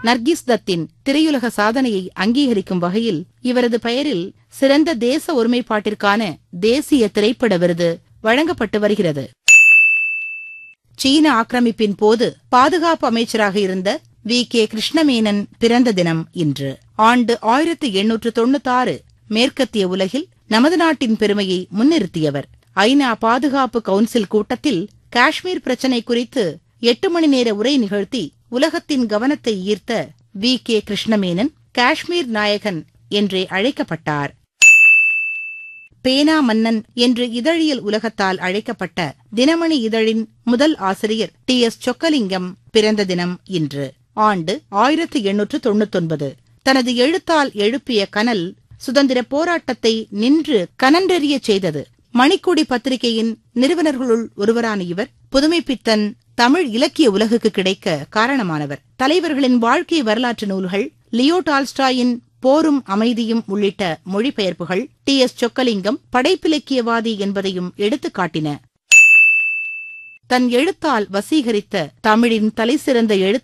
நர்கிஸ் தத்தின் திரையுலக சாதனையை அங்கீகரிக்கும் வகையில் இவரது பெயரில் சிறந்த தேச ஒருமைப்பாட்டிற்கான தேசிய திரைப்பட விருது வழங்கப்பட்டு வருகிறது சீன ஆக்கிரமிப்பின் போது பாதுகாப்பு அமைச்சராக இருந்த வி கே கிருஷ்ணமேனன் பிறந்த தினம் இன்று ஆண்டு ஆயிரத்தி எண்ணூற்று தொண்ணூத்தாறு மேற்கத்திய உலகில் நமது நாட்டின் பெருமையை முன்னிறுத்தியவர் ஐநா பாதுகாப்பு கவுன்சில் கூட்டத்தில் காஷ்மீர் பிரச்சினை குறித்து எட்டு மணி நேர உரை நிகழ்த்தி உலகத்தின் கவனத்தை ஈர்த்த வி கே கிருஷ்ணமேனன் காஷ்மீர் நாயகன் என்றே அழைக்கப்பட்டார் பேனா மன்னன் என்று இதழியல் உலகத்தால் அழைக்கப்பட்ட தினமணி இதழின் முதல் ஆசிரியர் டி எஸ் சொக்கலிங்கம் பிறந்த தினம் இன்று ஆண்டு ஆயிரத்தி எண்ணூற்று தொண்ணூத்தொன்பது தனது எழுத்தால் எழுப்பிய கனல் சுதந்திர போராட்டத்தை நின்று கனன்றெறியச் செய்தது மணிக்கொடி பத்திரிகையின் நிறுவனர்களுள் ஒருவரான இவர் புதுமைப்பித்தன் தமிழ் இலக்கிய உலகுக்கு கிடைக்க காரணமானவர் தலைவர்களின் வாழ்க்கை வரலாற்று நூல்கள் லியோ டால்ஸ்டாயின் போரும் அமைதியும் உள்ளிட்ட மொழிபெயர்ப்புகள் டி எஸ் சொக்கலிங்கம் படைப்பிலக்கியவாதி என்பதையும் எடுத்துக் காட்டின தன் எழுத்தால் வசீகரித்த தமிழின் தலைசிறந்த எழுத்து